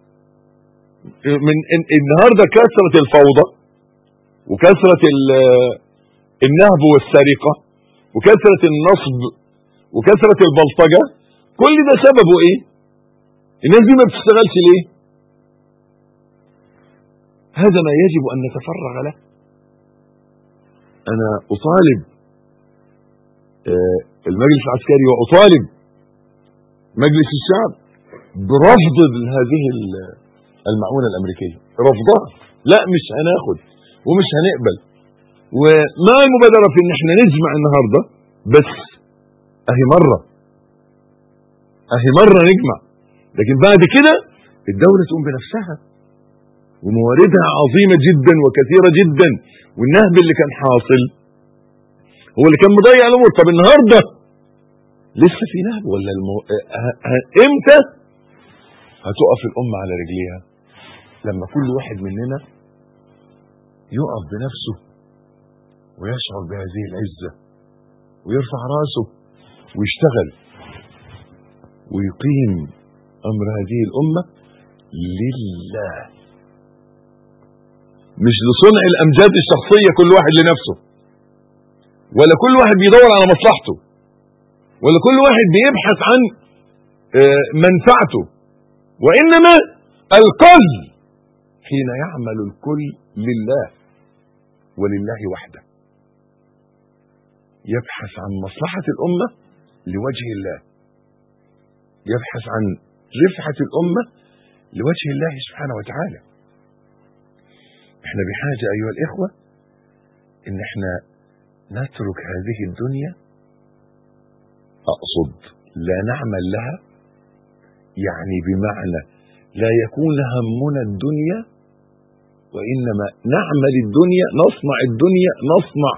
B: من ال- النهاردة كثرة الفوضى وكثرة ال- النهب والسرقة وكثرة النصب وكثرة البلطجة كل ده سببه ايه الناس دي ما بتشتغلش ليه هذا ما يجب ان نتفرغ له انا اطالب آه، المجلس العسكري واطالب مجلس الشعب برفض هذه ال- المعونة الامريكية رفضها لا مش هناخد ومش هنقبل ومع المبادرة في ان احنا نجمع النهاردة بس اهي مرة اهي مرة نجمع لكن بعد كده الدولة تقوم بنفسها ومواردها عظيمة جدا وكثيرة جدا والنهب اللي كان حاصل هو اللي كان مضيع الامور طب النهارده لسه في نهب ولا المو... ه- ه- امتى هتقف الامه على رجليها لما كل واحد مننا يقف بنفسه ويشعر بهذه العزه ويرفع راسه ويشتغل ويقيم امر هذه الامه لله مش لصنع الامجاد الشخصيه كل واحد لنفسه ولا كل واحد بيدور على مصلحته ولا كل واحد بيبحث عن آه، منفعته وانما الكل حين يعمل الكل لله ولله وحده يبحث عن مصلحه الامه لوجه الله يبحث عن رفعه الامه لوجه الله سبحانه وتعالى احنا بحاجه ايها الاخوه ان احنا نترك هذه الدنيا اقصد لا نعمل لها يعني بمعنى لا يكون همنا الدنيا وانما نعمل الدنيا نصنع الدنيا نصنع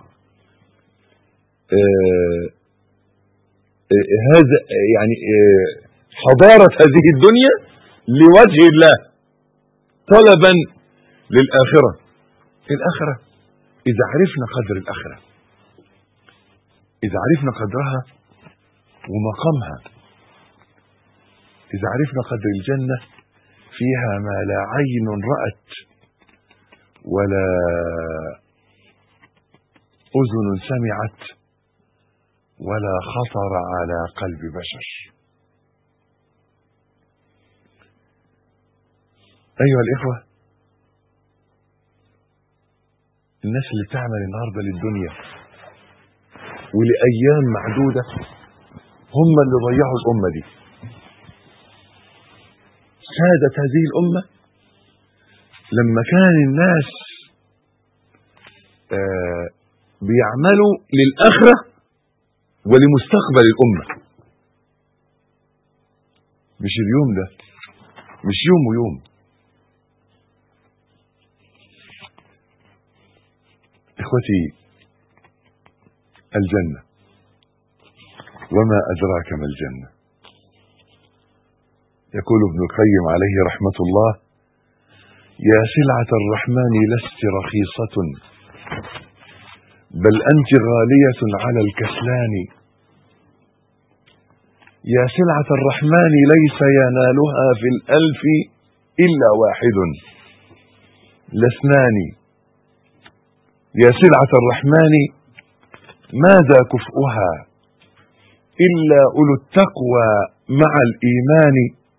B: آه آه هذا آه يعني آه حضاره هذه الدنيا لوجه الله طلبا للاخره الاخره اذا عرفنا قدر الاخره إذا عرفنا قدرها ومقامها إذا عرفنا قدر الجنة فيها ما لا عين رأت ولا أذن سمعت ولا خطر على قلب بشر أيها الإخوة الناس اللي بتعمل النهارده للدنيا ولأيام معدودة هم اللي ضيعوا الأمة دي سادت هذه الأمة لما كان الناس آه بيعملوا للآخرة ولمستقبل الأمة مش اليوم ده مش يوم ويوم إخوتي الجنة وما أدراك ما الجنة يقول ابن القيم عليه رحمة الله يا سلعة الرحمن لست رخيصة بل أنت غالية على الكسلان يا سلعة الرحمن ليس ينالها في الألف إلا واحد لاثنان يا سلعة الرحمن ماذا كفؤها إلا أولو التقوى مع الإيمان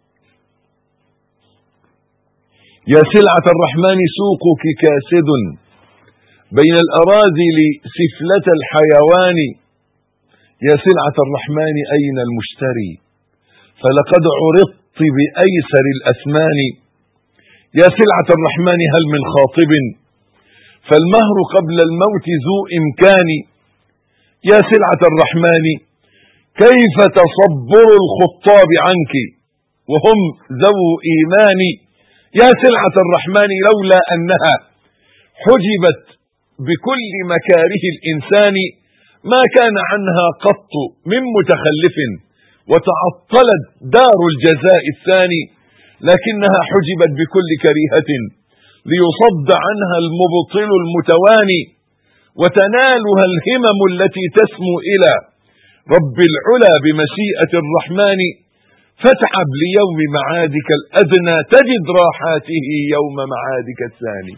B: يا سلعة الرحمن سوقك كاسد بين الأراذل سفلة الحيوان يا سلعة الرحمن أين المشتري فلقد عرضت بأيسر الأثمان يا سلعة الرحمن هل من خاطب فالمهر قبل الموت ذو إمكان يا سلعة الرحمن كيف تصبر الخطاب عنك وهم ذو إيمان يا سلعة الرحمن لولا أنها حجبت بكل مكاره الإنسان ما كان عنها قط من متخلف وتعطلت دار الجزاء الثاني لكنها حجبت بكل كريهة ليصد عنها المبطل المتواني وتنالها الهمم التي تسمو إلى رب العلا بمشيئة الرحمن فاتعب ليوم معادك الأدنى تجد راحاته يوم معادك الثاني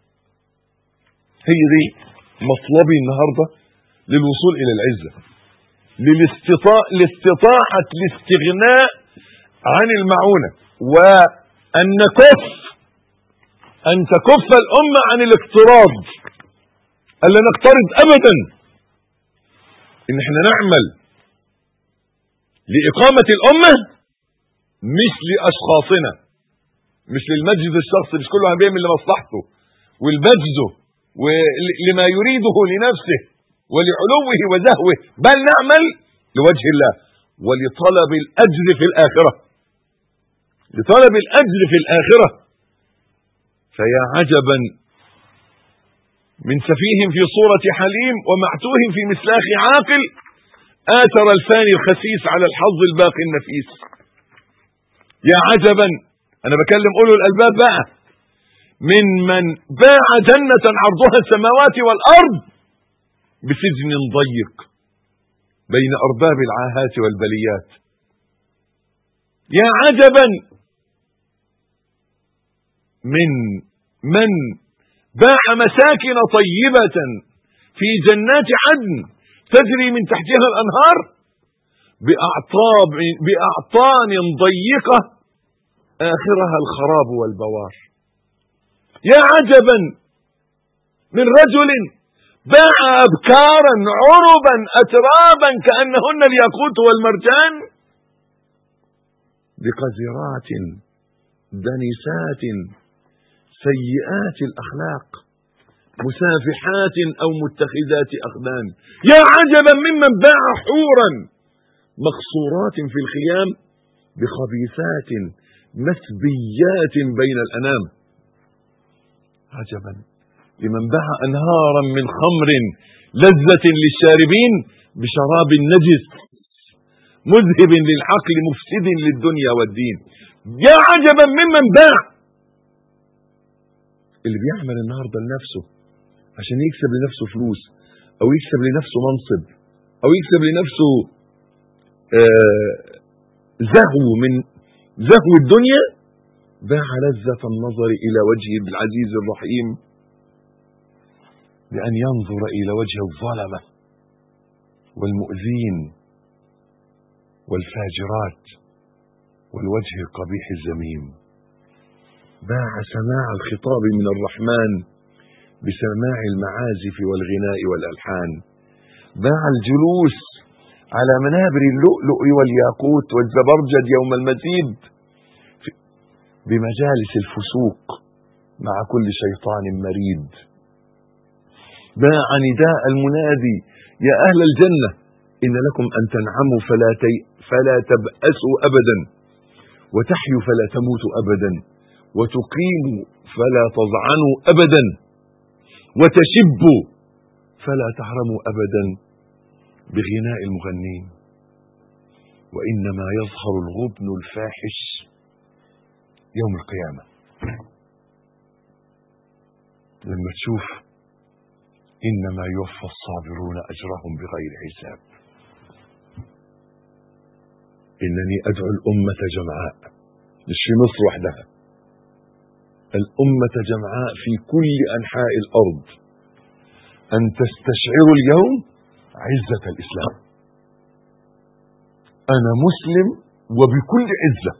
B: هي دي مطلبي النهارده للوصول الى العزه للاستطاع لاستطاعه الاستغناء عن المعونه وان نكف ان تكف الامه عن الاقتراض الا نقترض ابدا ان احنا نعمل لاقامه الامه مش لاشخاصنا مش للمجد الشخصي مش كل واحد بيعمل لمصلحته والمجده ولما يريده لنفسه ولعلوه وزهوه بل نعمل لوجه الله ولطلب الاجر في الاخره لطلب الاجر في الاخره فيا عجبا من سفيه في صورة حليم ومعتوه في مسلاخ عاقل آثر الفاني الخسيس على الحظ الباقي النفيس يا عجبا أنا بكلم أولو الألباب بقى من من باع جنة عرضها السماوات والأرض بسجن ضيق بين أرباب العاهات والبليات يا عجبا من من باع مساكن طيبة في جنات عدن تجري من تحتها الأنهار بأعطاب بأعطان ضيقة آخرها الخراب والبوار يا عجبا من رجل باع أبكارا عربا أترابا كأنهن الياقوت والمرجان بقذرات دنسات سيئات الأخلاق مسافحات أو متخذات أخدان يا عجبا ممن باع حورا مقصورات في الخيام بخبيثات مسبيات بين الأنام عجبا لمن باع أنهارا من خمر لذة للشاربين بشراب نجس مذهب للعقل مفسد للدنيا والدين يا عجبا ممن باع اللي بيعمل النهارده لنفسه عشان يكسب لنفسه فلوس او يكسب لنفسه منصب او يكسب لنفسه آه زهو من زهو الدنيا باع لذة النظر إلى وجه العزيز الرحيم بأن ينظر إلى وجه الظلمة والمؤذين والفاجرات والوجه القبيح الذميم باع سماع الخطاب من الرحمن بسماع المعازف والغناء والألحان باع الجلوس على منابر اللؤلؤ والياقوت والزبرجد يوم المزيد بمجالس الفسوق مع كل شيطان مريد باع نداء المنادي يا أهل الجنة إن لكم أن تنعموا فلا, تي فلا تبأسوا أبدا وتحيوا فلا تموتوا أبدا وتقيموا فلا تضعنوا أبدا وتشبوا فلا تحرموا أبدا بغناء المغنين وإنما يظهر الغبن الفاحش يوم القيامة لما تشوف إنما يوفى الصابرون أجرهم بغير حساب إنني أدعو الأمة جمعاء مش في مصر وحدها الأمة جمعاء في كل أنحاء الأرض أن تستشعروا اليوم عزة الإسلام أنا مسلم وبكل عزة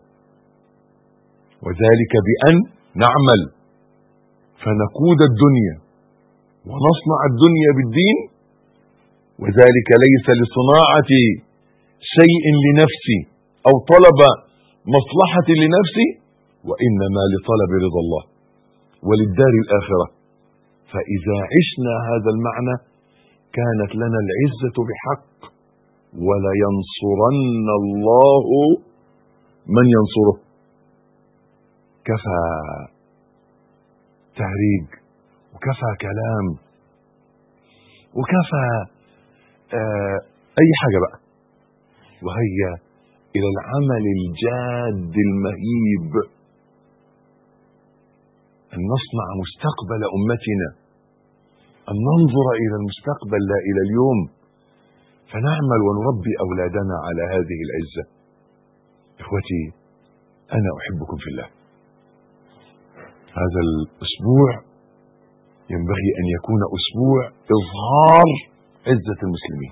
B: وذلك بأن نعمل فنقود الدنيا ونصنع الدنيا بالدين وذلك ليس لصناعة شيء لنفسي أو طلب مصلحة لنفسي وإنما لطلب رضا الله وللدار الآخرة فإذا عشنا هذا المعنى كانت لنا العزة بحق ولينصرن الله من ينصره كفى تهريج وكفى كلام وكفى آه اي حاجة بقى وهيا الى العمل الجاد المهيب ان نصنع مستقبل امتنا ان ننظر الى المستقبل لا الى اليوم فنعمل ونربي اولادنا على هذه العزه اخوتي انا احبكم في الله هذا الاسبوع ينبغي ان يكون اسبوع اظهار عزه المسلمين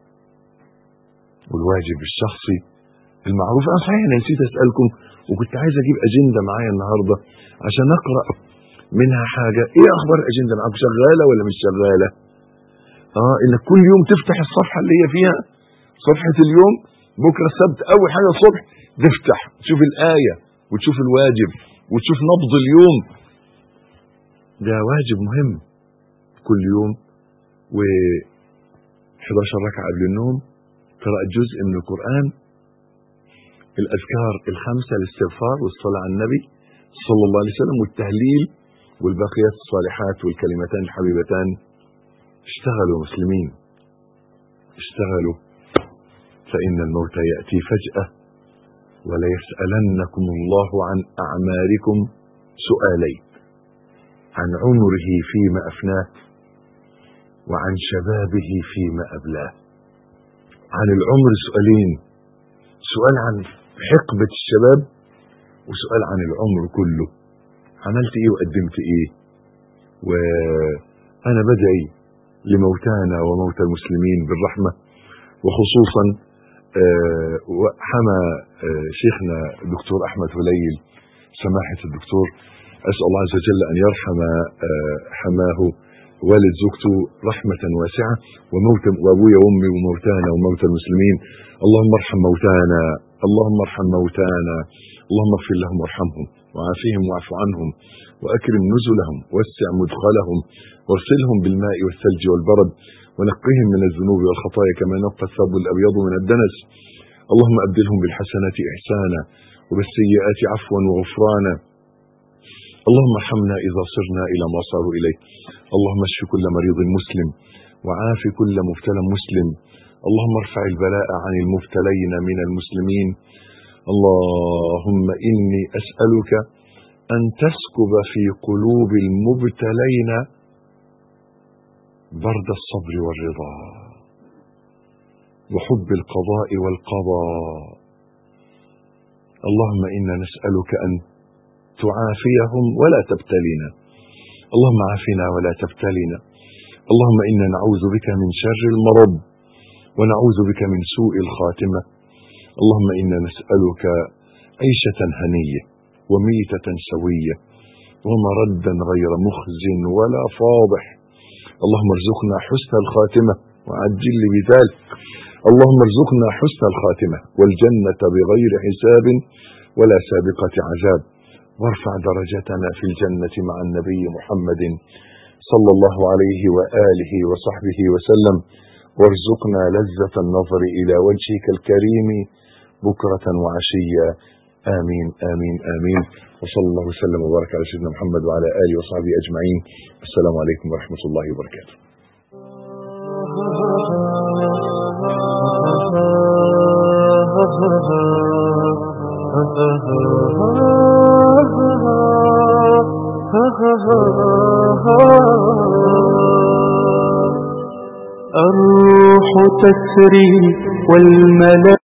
B: والواجب الشخصي المعروف انا صحيح انا نسيت اسالكم وكنت عايز اجيب اجنده معايا النهارده عشان اقرا منها حاجه ايه اخبار الاجنده معاكم شغاله ولا مش شغاله اه انك كل يوم تفتح الصفحه اللي هي فيها صفحه اليوم بكره السبت اول حاجه الصبح تفتح تشوف الايه وتشوف الواجب وتشوف نبض اليوم ده واجب مهم كل يوم و 11 ركعه قبل النوم قراءة جزء من القرآن الأذكار الخمسة الاستغفار والصلاة على النبي صلى الله عليه وسلم والتهليل والباقيات الصالحات والكلمتان الحبيبتان اشتغلوا مسلمين اشتغلوا فإن الموت يأتي فجأة وليسألنكم الله عن أعمالكم سؤالين عن عمره فيما أفناه وعن شبابه فيما أبلاه عن العمر سؤالين سؤال عن حقبة الشباب وسؤال عن العمر كله عملت ايه وقدمت ايه وانا بدعي لموتانا وموتى المسلمين بالرحمة وخصوصا آه، حمى آه، شيخنا الدكتور احمد هليل سماحة الدكتور اسأل الله عز وجل ان يرحم آه، حماه والد زوجته رحمة واسعة وموت وابويا وامي وموتانا وموتى المسلمين اللهم ارحم موتانا اللهم ارحم موتانا اللهم اغفر لهم وارحمهم وعافهم واعف عنهم واكرم نزلهم وسع مدخلهم وارسلهم بالماء والثلج والبرد ونقهم من الذنوب والخطايا كما ينقى الثوب الابيض من الدنس اللهم ابدلهم بالحسنات احسانا وبالسيئات عفوا وغفرانا اللهم ارحمنا اذا صرنا الى ما صاروا اليه اللهم اشف كل مريض مسلم وعاف كل مبتلى مسلم اللهم ارفع البلاء عن المبتلين من المسلمين اللهم اني اسالك ان تسكب في قلوب المبتلين برد الصبر والرضا وحب القضاء والقضاء اللهم انا نسالك ان تعافيهم ولا تبتلينا اللهم عافنا ولا تبتلينا اللهم انا نعوذ بك من شر المرض ونعوذ بك من سوء الخاتمه اللهم انا نسالك عيشه هنيه وميته سويه ومردا غير مخز ولا فاضح اللهم ارزقنا حسن الخاتمه وعجل لي بذلك اللهم ارزقنا حسن الخاتمه والجنه بغير حساب ولا سابقه عذاب وارفع درجتنا في الجنة مع النبي محمد صلى الله عليه وآله وصحبه وسلم وارزقنا لذة النظر إلى وجهك الكريم بكرة وعشيا آمين آمين آمين وصلى الله وسلم وبارك على سيدنا محمد وعلى آله وصحبه أجمعين السلام عليكم ورحمة الله وبركاته
A: الروح تسري والملائكة